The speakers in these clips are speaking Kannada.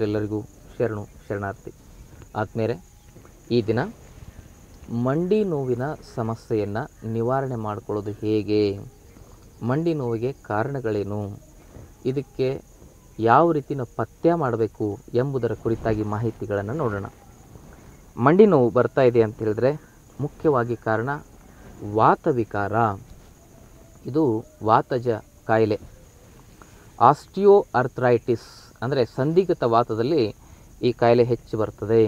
ಕೇಳುಗರೆಲ್ಲರಿಗೂ ಶರಣು ಶರಣಾರ್ಥಿ ಆದ್ಮೇಲೆ ಈ ದಿನ ಮಂಡಿ ನೋವಿನ ಸಮಸ್ಯೆಯನ್ನು ನಿವಾರಣೆ ಮಾಡಿಕೊಳ್ಳೋದು ಹೇಗೆ ಮಂಡಿ ನೋವಿಗೆ ಕಾರಣಗಳೇನು ಇದಕ್ಕೆ ಯಾವ ರೀತಿ ನಾವು ಪಥ್ಯ ಮಾಡಬೇಕು ಎಂಬುದರ ಕುರಿತಾಗಿ ಮಾಹಿತಿಗಳನ್ನು ನೋಡೋಣ ಮಂಡಿ ನೋವು ಬರ್ತಾ ಇದೆ ಅಂತ ಹೇಳಿದ್ರೆ ಮುಖ್ಯವಾಗಿ ಕಾರಣ ವಾತವಿಕಾರ ಇದು ವಾತಜ ಕಾಯಿಲೆ ಆಸ್ಟಿಯೋ ಅರ್ಥ್ರೈಟಿಸ್ ಅಂದರೆ ಸಂದಿಗ್ಧ ವಾತದಲ್ಲಿ ಈ ಕಾಯಿಲೆ ಹೆಚ್ಚು ಬರ್ತದೆ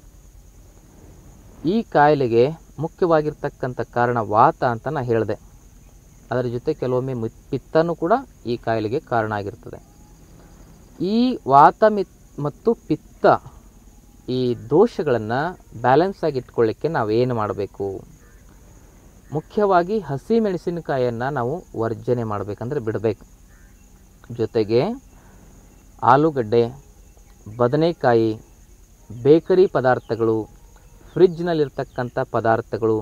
ಈ ಕಾಯಿಲೆಗೆ ಮುಖ್ಯವಾಗಿರ್ತಕ್ಕಂಥ ಕಾರಣ ವಾತ ಅಂತ ನಾನು ಹೇಳಿದೆ ಅದರ ಜೊತೆ ಕೆಲವೊಮ್ಮೆ ಮಿ ಪಿತ್ತನೂ ಕೂಡ ಈ ಕಾಯಿಲೆಗೆ ಕಾರಣ ಆಗಿರ್ತದೆ ಈ ವಾತ ಮಿತ್ ಮತ್ತು ಪಿತ್ತ ಈ ದೋಷಗಳನ್ನು ಬ್ಯಾಲೆನ್ಸ್ ಆಗಿ ಇಟ್ಕೊಳ್ಳಿಕ್ಕೆ ನಾವೇನು ಮಾಡಬೇಕು ಮುಖ್ಯವಾಗಿ ಹಸಿ ಮೆಣಸಿನಕಾಯಿಯನ್ನು ನಾವು ವರ್ಜನೆ ಮಾಡಬೇಕಂದ್ರೆ ಬಿಡಬೇಕು ಜೊತೆಗೆ ಆಲೂಗಡ್ಡೆ ಬದನೆಕಾಯಿ ಬೇಕರಿ ಪದಾರ್ಥಗಳು ಫ್ರಿಜ್ನಲ್ಲಿರ್ತಕ್ಕಂಥ ಪದಾರ್ಥಗಳು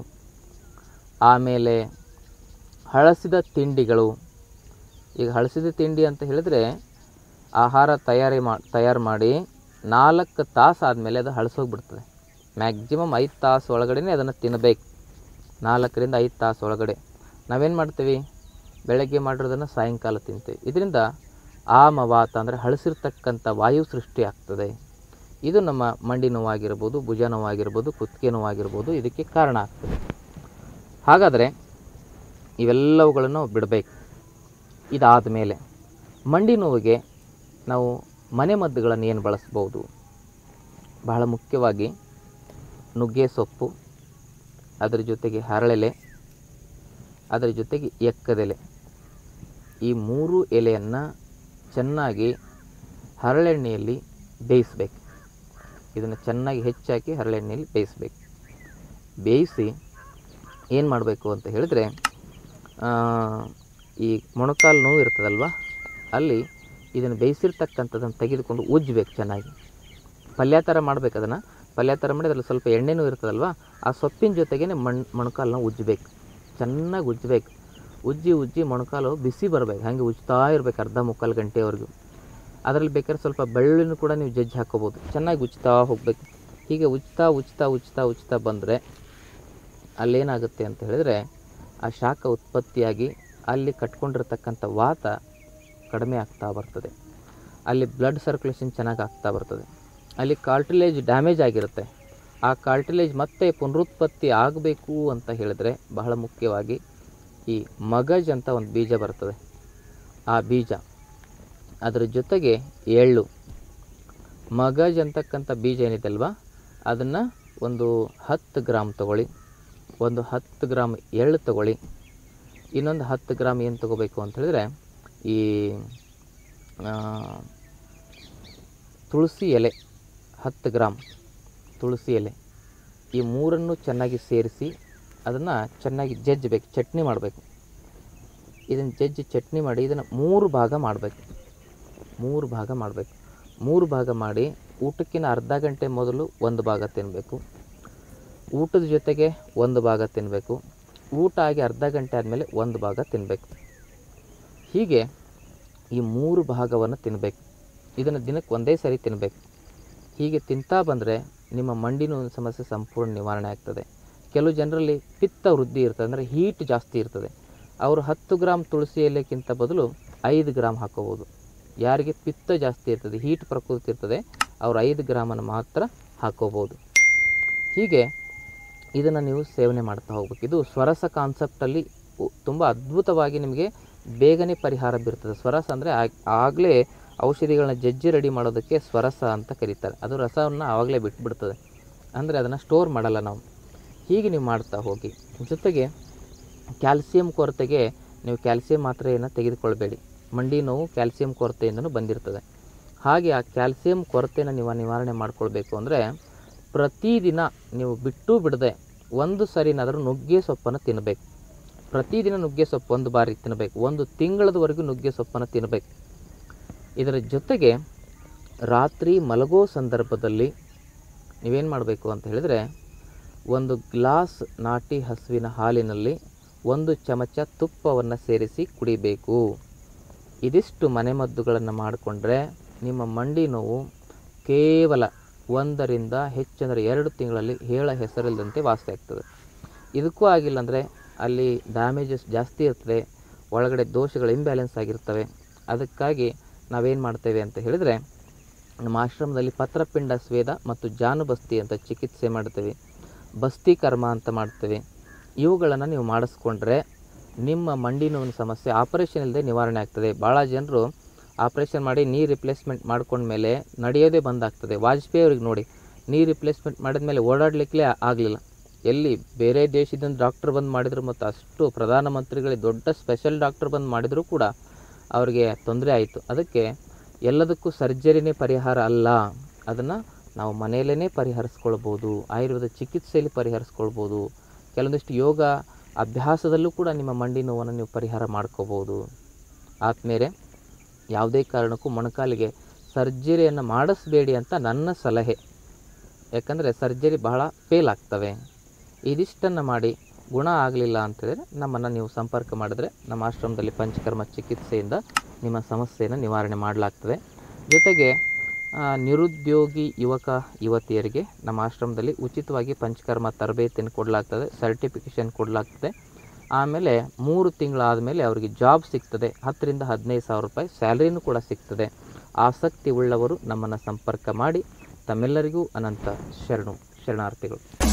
ಆಮೇಲೆ ಹಳಸಿದ ತಿಂಡಿಗಳು ಈಗ ಹಳಸಿದ ತಿಂಡಿ ಅಂತ ಹೇಳಿದರೆ ಆಹಾರ ತಯಾರಿ ಮಾ ತಯಾರು ಮಾಡಿ ನಾಲ್ಕು ತಾಸು ಆದಮೇಲೆ ಅದು ಹಳಸೋಗ್ಬಿಡ್ತದೆ ಮ್ಯಾಕ್ಸಿಮಮ್ ಐದು ತಾಸು ಒಳಗಡೆ ಅದನ್ನು ತಿನ್ನಬೇಕು ನಾಲ್ಕರಿಂದ ಐದು ತಾಸು ಒಳಗಡೆ ನಾವೇನು ಮಾಡ್ತೀವಿ ಬೆಳಗ್ಗೆ ಮಾಡಿರೋದನ್ನು ಸಾಯಂಕಾಲ ತಿಂತೀವಿ ಇದರಿಂದ ಆಮವಾತ ಅಂದರೆ ಹಳಸಿರ್ತಕ್ಕಂಥ ವಾಯು ಸೃಷ್ಟಿ ಆಗ್ತದೆ ಇದು ನಮ್ಮ ಮಂಡಿ ನೋವಾಗಿರ್ಬೋದು ಭುಜ ನೋವಾಗಿರ್ಬೋದು ಕುತ್ತಿಗೆ ನೋವಾಗಿರ್ಬೋದು ಇದಕ್ಕೆ ಕಾರಣ ಆಗ್ತದೆ ಹಾಗಾದರೆ ಇವೆಲ್ಲವುಗಳನ್ನು ಬಿಡಬೇಕು ಇದಾದ ಮೇಲೆ ಮಂಡಿ ನೋವಿಗೆ ನಾವು ಮನೆ ಮದ್ದುಗಳನ್ನು ಏನು ಬಳಸ್ಬೋದು ಬಹಳ ಮುಖ್ಯವಾಗಿ ನುಗ್ಗೆ ಸೊಪ್ಪು ಅದರ ಜೊತೆಗೆ ಹರಳೆಲೆ ಅದರ ಜೊತೆಗೆ ಎಕ್ಕದೆಲೆ ಈ ಮೂರು ಎಲೆಯನ್ನು ಚೆನ್ನಾಗಿ ಹರಳೆಣ್ಣೆಯಲ್ಲಿ ಬೇಯಿಸ್ಬೇಕು ಇದನ್ನು ಚೆನ್ನಾಗಿ ಹೆಚ್ಚಾಕಿ ಹರಳೆಣ್ಣೆಯಲ್ಲಿ ಬೇಯಿಸ್ಬೇಕು ಬೇಯಿಸಿ ಏನು ಮಾಡಬೇಕು ಅಂತ ಹೇಳಿದ್ರೆ ಆ, ಈ ಮೊಣಕಾಲು ನೋವು ಇರ್ತದಲ್ವ ಅಲ್ಲಿ ಇದನ್ನು ಬೇಯಿಸಿರ್ತಕ್ಕಂಥದ್ದನ್ನು ತೆಗೆದುಕೊಂಡು ಉಜ್ಜಬೇಕು ಚೆನ್ನಾಗಿ ಪಲ್ಯ ಥರ ಮಾಡ್ಬೇಕು ಅದನ್ನು ಪಲ್ಯ ಥರ ಮಾಡಿ ಅದ್ರಲ್ಲಿ ಸ್ವಲ್ಪ ಎಣ್ಣೆನೂ ಇರ್ತದಲ್ವ ಆ ಸೊಪ್ಪಿನ ಜೊತೆಗೇ ಮಣ್ ಮೊಣಕಾಲನ್ನ ಉಜ್ಜಬೇಕು ಚೆನ್ನಾಗಿ ಉಜ್ಜಬೇಕು ಉಜ್ಜಿ ಉಜ್ಜಿ ಮೊಣಕಾಲು ಬಿಸಿ ಬರಬೇಕು ಹಾಗೆ ಉಜ್ತಾ ಇರ್ಬೇಕು ಅರ್ಧ ಮುಕ್ಕಾಲು ಗಂಟೆವರೆಗೂ ಅದರಲ್ಲಿ ಬೇಕಾದ್ರೆ ಸ್ವಲ್ಪ ಬೆಳ್ಳುಳ್ಳಿನೂ ಕೂಡ ನೀವು ಜಜ್ಜಿ ಹಾಕೋಬೋದು ಚೆನ್ನಾಗಿ ಉಜ್ತಾ ಹೋಗಬೇಕು ಹೀಗೆ ಉಜ್ತಾ ಉಜ್ತಾ ಉಜ್ತಾ ಉಜ್ತಾ ಬಂದರೆ ಅಲ್ಲೇನಾಗುತ್ತೆ ಅಂತ ಹೇಳಿದರೆ ಆ ಶಾಖ ಉತ್ಪತ್ತಿಯಾಗಿ ಅಲ್ಲಿ ಕಟ್ಕೊಂಡಿರ್ತಕ್ಕಂಥ ವಾತ ಕಡಿಮೆ ಆಗ್ತಾ ಬರ್ತದೆ ಅಲ್ಲಿ ಬ್ಲಡ್ ಸರ್ಕ್ಯುಲೇಷನ್ ಚೆನ್ನಾಗಿ ಆಗ್ತಾ ಬರ್ತದೆ ಅಲ್ಲಿ ಕಾರ್ಟಿಲೇಜ್ ಡ್ಯಾಮೇಜ್ ಆಗಿರುತ್ತೆ ಆ ಕಾರ್ಟಿಲೇಜ್ ಮತ್ತೆ ಪುನರುತ್ಪತ್ತಿ ಆಗಬೇಕು ಅಂತ ಹೇಳಿದ್ರೆ ಬಹಳ ಮುಖ್ಯವಾಗಿ ಈ ಮಗಜ್ ಅಂತ ಒಂದು ಬೀಜ ಬರ್ತದೆ ಆ ಬೀಜ ಅದರ ಜೊತೆಗೆ ಎಳ್ಳು ಮಗಜ್ ಅಂತಕ್ಕಂಥ ಬೀಜ ಏನಿದೆ ಅಲ್ವಾ ಅದನ್ನು ಒಂದು ಹತ್ತು ಗ್ರಾಮ್ ತಗೊಳ್ಳಿ ಒಂದು ಹತ್ತು ಗ್ರಾಮ್ ಎಳ್ಳು ತಗೊಳ್ಳಿ ಇನ್ನೊಂದು ಹತ್ತು ಗ್ರಾಮ್ ಏನು ತಗೋಬೇಕು ಅಂತ ಹೇಳಿದ್ರೆ ಈ ಆ, ತುಳಸಿ ಎಲೆ ಹತ್ತು ಗ್ರಾಮ್ ತುಳಸಿ ಎಲೆ ಈ ಮೂರನ್ನು ಚೆನ್ನಾಗಿ ಸೇರಿಸಿ ಅದನ್ನು ಚೆನ್ನಾಗಿ ಜಜ್ಜಬೇಕು ಚಟ್ನಿ ಮಾಡಬೇಕು ಇದನ್ನು ಜಜ್ಜಿ ಚಟ್ನಿ ಮಾಡಿ ಇದನ್ನು ಮೂರು ಭಾಗ ಮಾಡಬೇಕು ಮೂರು ಭಾಗ ಮಾಡಬೇಕು ಮೂರು ಭಾಗ ಮಾಡಿ ಊಟಕ್ಕಿಂತ ಅರ್ಧ ಗಂಟೆ ಮೊದಲು ಒಂದು ಭಾಗ ತಿನ್ನಬೇಕು ಊಟದ ಜೊತೆಗೆ ಒಂದು ಭಾಗ ತಿನ್ನಬೇಕು ಊಟ ಆಗಿ ಅರ್ಧ ಗಂಟೆ ಆದಮೇಲೆ ಒಂದು ಭಾಗ ತಿನ್ನಬೇಕು ಹೀಗೆ ಈ ಮೂರು ಭಾಗವನ್ನು ತಿನ್ನಬೇಕು ಇದನ್ನು ದಿನಕ್ಕೆ ಒಂದೇ ಸರಿ ತಿನ್ನಬೇಕು ಹೀಗೆ ತಿಂತಾ ಬಂದರೆ ನಿಮ್ಮ ಮಂಡಿ ನೋವಿನ ಸಮಸ್ಯೆ ಸಂಪೂರ್ಣ ನಿವಾರಣೆ ಆಗ್ತದೆ ಕೆಲವು ಜನರಲ್ಲಿ ಪಿತ್ತ ವೃದ್ಧಿ ಇರ್ತದೆ ಅಂದರೆ ಹೀಟ್ ಜಾಸ್ತಿ ಇರ್ತದೆ ಅವರು ಹತ್ತು ಗ್ರಾಮ್ ತುಳಸಿ ಎಲೆಕ್ಕಿಂತ ಬದಲು ಐದು ಗ್ರಾಮ್ ಹಾಕೋಬೋದು ಯಾರಿಗೆ ಪಿತ್ತ ಜಾಸ್ತಿ ಇರ್ತದೆ ಹೀಟ್ ಪ್ರಕೃತಿ ಇರ್ತದೆ ಅವರು ಐದು ಗ್ರಾಮನ್ನು ಮಾತ್ರ ಹಾಕೋಬೋದು ಹೀಗೆ ಇದನ್ನು ನೀವು ಸೇವನೆ ಮಾಡ್ತಾ ಹೋಗ್ಬೇಕು ಇದು ಸ್ವರಸ ಕಾನ್ಸೆಪ್ಟಲ್ಲಿ ತುಂಬ ಅದ್ಭುತವಾಗಿ ನಿಮಗೆ ಬೇಗನೆ ಪರಿಹಾರ ಬೀರ್ತದೆ ಸ್ವರಸ ಅಂದರೆ ಆಗಲೇ ಔಷಧಿಗಳನ್ನ ಜಜ್ಜಿ ರೆಡಿ ಮಾಡೋದಕ್ಕೆ ಸ್ವರಸ ಅಂತ ಕರೀತಾರೆ ಅದು ರಸವನ್ನು ಆವಾಗಲೇ ಬಿಟ್ಬಿಡ್ತದೆ ಅಂದರೆ ಅದನ್ನು ಸ್ಟೋರ್ ಮಾಡಲ್ಲ ನಾವು ಹೀಗೆ ನೀವು ಮಾಡ್ತಾ ಹೋಗಿ ಜೊತೆಗೆ ಕ್ಯಾಲ್ಸಿಯಂ ಕೊರತೆಗೆ ನೀವು ಕ್ಯಾಲ್ಸಿಯಂ ಮಾತ್ರೆಯನ್ನು ತೆಗೆದುಕೊಳ್ಬೇಡಿ ಮಂಡಿ ನೋವು ಕ್ಯಾಲ್ಸಿಯಂ ಕೊರತೆಯಿಂದನೂ ಬಂದಿರ್ತದೆ ಹಾಗೆ ಆ ಕ್ಯಾಲ್ಸಿಯಂ ಕೊರತೆಯನ್ನು ನೀವು ನಿವಾರಣೆ ಮಾಡ್ಕೊಳ್ಬೇಕು ಅಂದರೆ ಪ್ರತಿದಿನ ನೀವು ಬಿಟ್ಟು ಬಿಡದೆ ಒಂದು ಸರಿನಾದರೂ ನುಗ್ಗೆ ಸೊಪ್ಪನ್ನು ತಿನ್ನಬೇಕು ಪ್ರತಿದಿನ ನುಗ್ಗೆ ಸೊಪ್ಪು ಒಂದು ಬಾರಿ ತಿನ್ನಬೇಕು ಒಂದು ತಿಂಗಳದವರೆಗೂ ನುಗ್ಗೆ ಸೊಪ್ಪನ್ನು ತಿನ್ನಬೇಕು ಇದರ ಜೊತೆಗೆ ರಾತ್ರಿ ಮಲಗೋ ಸಂದರ್ಭದಲ್ಲಿ ನೀವೇನು ಮಾಡಬೇಕು ಅಂತ ಹೇಳಿದರೆ ಒಂದು ಗ್ಲಾಸ್ ನಾಟಿ ಹಸುವಿನ ಹಾಲಿನಲ್ಲಿ ಒಂದು ಚಮಚ ತುಪ್ಪವನ್ನು ಸೇರಿಸಿ ಕುಡಿಬೇಕು ಇದಿಷ್ಟು ಮನೆಮದ್ದುಗಳನ್ನು ಮಾಡಿಕೊಂಡ್ರೆ ನಿಮ್ಮ ಮಂಡಿ ನೋವು ಕೇವಲ ಒಂದರಿಂದ ಹೆಚ್ಚಂದರೆ ಎರಡು ತಿಂಗಳಲ್ಲಿ ಹೇಳ ಹೆಸರಿಲ್ಲದಂತೆ ವಾಸಿ ಆಗ್ತದೆ ಇದಕ್ಕೂ ಆಗಿಲ್ಲ ಅಂದರೆ ಅಲ್ಲಿ ಡ್ಯಾಮೇಜಸ್ ಜಾಸ್ತಿ ಇರ್ತದೆ ಒಳಗಡೆ ದೋಷಗಳು ಇಂಬ್ಯಾಲೆನ್ಸ್ ಆಗಿರ್ತವೆ ಅದಕ್ಕಾಗಿ ನಾವೇನು ಮಾಡ್ತೇವೆ ಅಂತ ಹೇಳಿದರೆ ನಮ್ಮ ಆಶ್ರಮದಲ್ಲಿ ಪತ್ರಪಿಂಡ ಸ್ವೇದ ಮತ್ತು ಜಾನುಬಸ್ತಿ ಅಂತ ಚಿಕಿತ್ಸೆ ಮಾಡ್ತೇವೆ ಬಸ್ತಿ ಕರ್ಮ ಅಂತ ಮಾಡ್ತೇವೆ ಇವುಗಳನ್ನು ನೀವು ಮಾಡಿಸ್ಕೊಂಡ್ರೆ ನಿಮ್ಮ ಮಂಡಿ ನೋವಿನ ಸಮಸ್ಯೆ ಆಪರೇಷನ್ ಇಲ್ಲದೆ ನಿವಾರಣೆ ಆಗ್ತದೆ ಭಾಳ ಜನರು ಆಪ್ರೇಷನ್ ಮಾಡಿ ನೀ ರಿಪ್ಲೇಸ್ಮೆಂಟ್ ಮಾಡ್ಕೊಂಡ್ಮೇಲೆ ನಡೆಯೋದೇ ಬಂದಾಗ್ತದೆ ವಾಜಪೇಯಿ ಅವ್ರಿಗೆ ನೋಡಿ ನೀ ರಿಪ್ಲೇಸ್ಮೆಂಟ್ ಮಾಡಿದ್ಮೇಲೆ ಓಡಾಡಲಿಕ್ಕೆ ಆಗಲಿಲ್ಲ ಎಲ್ಲಿ ಬೇರೆ ದೇಶದಿಂದ ಡಾಕ್ಟರ್ ಬಂದು ಮಾಡಿದ್ರು ಮತ್ತು ಅಷ್ಟು ಪ್ರಧಾನಮಂತ್ರಿಗಳಿಗೆ ದೊಡ್ಡ ಸ್ಪೆಷಲ್ ಡಾಕ್ಟರ್ ಬಂದು ಮಾಡಿದರೂ ಕೂಡ ಅವರಿಗೆ ತೊಂದರೆ ಆಯಿತು ಅದಕ್ಕೆ ಎಲ್ಲದಕ್ಕೂ ಸರ್ಜರಿನೇ ಪರಿಹಾರ ಅಲ್ಲ ಅದನ್ನು ನಾವು ಮನೆಯಲ್ಲೇ ಪರಿಹರಿಸ್ಕೊಳ್ಬೋದು ಆಯುರ್ವೇದ ಚಿಕಿತ್ಸೆಯಲ್ಲಿ ಪರಿಹರಿಸ್ಕೊಳ್ಬೋದು ಕೆಲವೊಂದಿಷ್ಟು ಯೋಗ ಅಭ್ಯಾಸದಲ್ಲೂ ಕೂಡ ನಿಮ್ಮ ಮಂಡಿ ನೋವನ್ನು ನೀವು ಪರಿಹಾರ ಮಾಡ್ಕೋಬೋದು ಆದಮೇಲೆ ಯಾವುದೇ ಕಾರಣಕ್ಕೂ ಮೊಣಕಾಲಿಗೆ ಸರ್ಜರಿಯನ್ನು ಮಾಡಿಸ್ಬೇಡಿ ಅಂತ ನನ್ನ ಸಲಹೆ ಯಾಕಂದರೆ ಸರ್ಜರಿ ಬಹಳ ಫೇಲ್ ಆಗ್ತವೆ ಇದಿಷ್ಟನ್ನು ಮಾಡಿ ಗುಣ ಆಗಲಿಲ್ಲ ಅಂತೇಳಿದ್ರೆ ನಮ್ಮನ್ನು ನೀವು ಸಂಪರ್ಕ ಮಾಡಿದ್ರೆ ನಮ್ಮ ಆಶ್ರಮದಲ್ಲಿ ಪಂಚಕರ್ಮ ಚಿಕಿತ್ಸೆಯಿಂದ ನಿಮ್ಮ ಸಮಸ್ಯೆಯನ್ನು ನಿವಾರಣೆ ಮಾಡಲಾಗ್ತದೆ ಜೊತೆಗೆ ಆ, ನಿರುದ್ಯೋಗಿ ಯುವಕ ಯುವತಿಯರಿಗೆ ನಮ್ಮ ಆಶ್ರಮದಲ್ಲಿ ಉಚಿತವಾಗಿ ಪಂಚಕರ್ಮ ತರಬೇತಿಯನ್ನು ಕೊಡಲಾಗ್ತದೆ ಸರ್ಟಿಫಿಕೇಷನ್ ಕೊಡಲಾಗ್ತದೆ ಆಮೇಲೆ ಮೂರು ತಿಂಗಳಾದ ಮೇಲೆ ಅವರಿಗೆ ಜಾಬ್ ಸಿಗ್ತದೆ ಹತ್ತರಿಂದ ಹದಿನೈದು ಸಾವಿರ ರೂಪಾಯಿ ಸ್ಯಾಲ್ರಿನೂ ಕೂಡ ಸಿಗ್ತದೆ ಆಸಕ್ತಿ ಉಳ್ಳವರು ನಮ್ಮನ್ನು ಸಂಪರ್ಕ ಮಾಡಿ ತಮ್ಮೆಲ್ಲರಿಗೂ ಅನಂತ ಶರಣು ಶರಣಾರ್ಥಿಗಳು